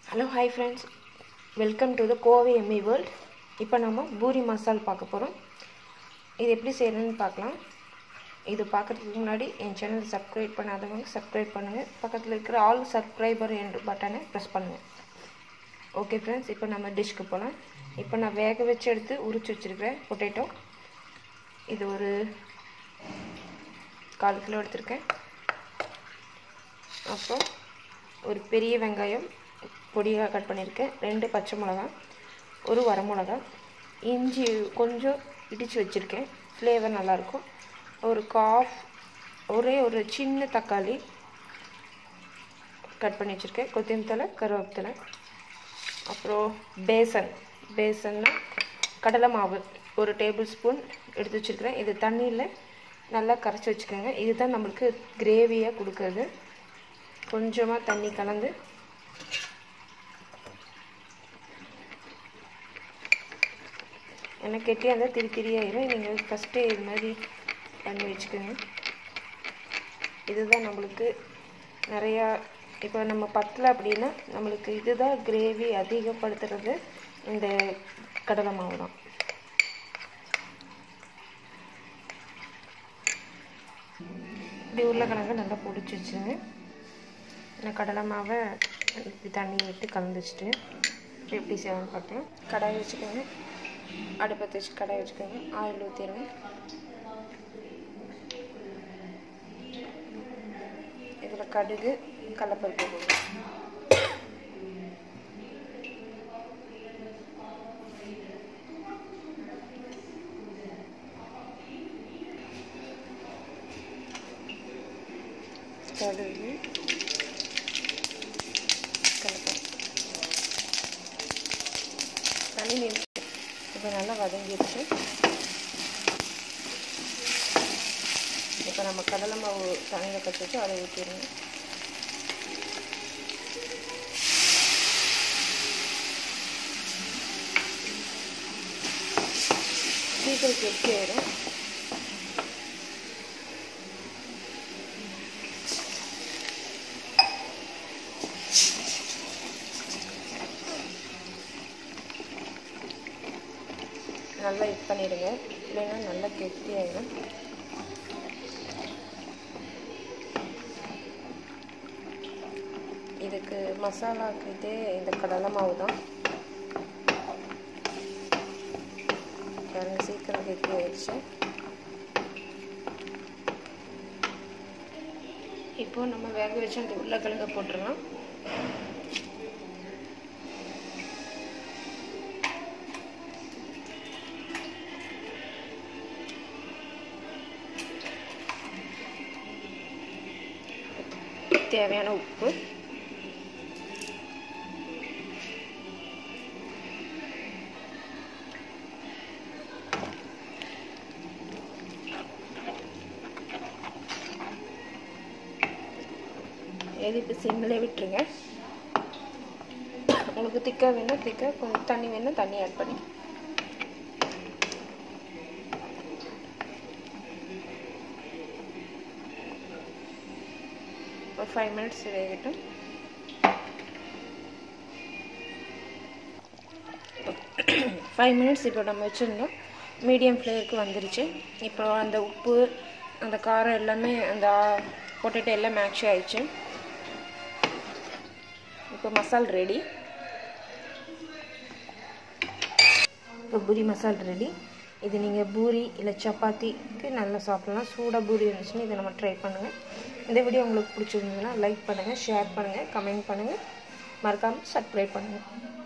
hello hi friends welcome to the Kovai ME world இப்போ நம்ம பூரி மசால் பார்க்க போகிறோம் இது எப்படி செய்யணும்னு பார்க்கலாம் இது பார்க்குறதுக்கு முன்னாடி என் சேனல் சப்ஸ்கிரைப் பண்ணாதவங்க சப்ஸ்கிரைப் பண்ணுங்கள் பக்கத்தில் இருக்கிற ஆல் சப்ஸ்கிரைபர் என்ற பட்டனை ப்ரெஸ் பண்ணுங்கள் ஓகே ஃப்ரெண்ட்ஸ் இப்போ நம்ம டிஷ்க்கு போகலாம் இப்போ நான் வேக வச்சு எடுத்து உரிச்சு வச்சுருக்கிறேன் பொட்டேட்டோ இது ஒரு கால் கிலோ எடுத்திருக்கேன் அப்புறம் ஒரு பெரிய வெங்காயம் பொடியாக கட் பண்ணியிருக்கேன் ரெண்டு பச்சை மிளகா ஒரு வரமிளகா இஞ்சி கொஞ்சம் இடித்து வச்சுருக்கேன் ஃப்ளேவர் நல்லாயிருக்கும் ஒரு காஃப் ஒரே ஒரு சின்ன தக்காளி கட் பண்ணி வச்சுருக்கேன் கொத்தமல்லி தலை கருவேப்பிலை அப்புறம் பேசன் பேசன்னா கடலை மாவு ஒரு டேபிள் ஸ்பூன் எடுத்து வச்சுருக்கிறேன் இது தண்ணியில் நல்லா கரைச்சி வச்சுக்கோங்க இதுதான் நம்மளுக்கு கிரேவியாக கொடுக்குறது கொஞ்சமாக தண்ணி கலந்து எனக்கு கெட்டியாக இருந்தால் திரி திரியாயிரும் நீங்கள் ஃபஸ்ட்டு இது மாதிரி பண்ணி வச்சுக்கோங்க இதுதான் நம்மளுக்கு நிறையா இப்போ நம்ம பத்தல அப்படின்னா நம்மளுக்கு இதுதான் கிரேவி அதிகப்படுத்துறது இந்த கடலை மாவு தான் இப்படி உருளைக்கிழங்கு நல்லா பொடிச்சு வச்சுருங்க நான் கடலை மாவை இப்படி தண்ணி விட்டு கலந்து வச்சுட்டு எப்படி செய்யணும்னு பார்க்கலாம் கடாய் வச்சுக்கோங்க அடுப்பத்தை வச்சு கடாய் வச்சுக்கோங்க ஆயில் ஊற்றிடுங்க இதில் கடுகு கடலப்பருப்பு போடுங்க கடுகு கடலப்பருப்பு தண்ணி நிறுத்தி இப்போ நல்லா வதங்கிடுச்சு இப்போ நம்ம கடலை மாவு தண்ணியில் கட்டி வச்சு அதை ஊற்றிடுங்க சீக்கிரம் கெட்டி ஆயிடும் நல்லா இது பண்ணிடுங்க இல்லைன்னா நல்லா கெட்டி ஆகிடும் இதுக்கு மசாலாக்கு இதே இந்த கடலை மாவு தான் பாருங்க சீக்கிரம் கெட்டி ஆயிடுச்சு இப்போ நம்ம வேக வச்சு அந்த உருளைக்கிழங்க போட்டுடலாம் தேவையான உப்பு இது இப்போ சிம்மில் விட்டுருங்க உங்களுக்கு திக்காக வேணும் திக்காக கொஞ்சம் தண்ணி வேணும் தண்ணி ஆட் பண்ணி ஒரு ஃபைவ் மினிட்ஸ் வேகட்டும் ஃபைவ் மினிட்ஸ் இப்போ நம்ம வச்சுருந்தோம் மீடியம் ஃப்ளேவருக்கு வந்துருச்சு இப்போ அந்த உப்பு அந்த காரம் எல்லாமே அந்த பொட்டேட்டோ எல்லாம் மேட்ச் ஆயிடுச்சு இப்போ மசால் ரெடி இப்போ பூரி மசால் ரெடி இது நீங்கள் பூரி இல்லை சப்பாத்திக்கு நல்லா சாப்பிட்லாம் சூடாக பூரி இருந்துச்சுன்னா இதை நம்ம ட்ரை பண்ணுங்கள் இந்த வீடியோ உங்களுக்கு பிடிச்சிருந்ததுன்னா லைக் பண்ணுங்கள் ஷேர் பண்ணுங்கள் கமெண்ட் பண்ணுங்கள் மறக்காமல் சப்ஸ்கிரைப் பண்ணுங்கள்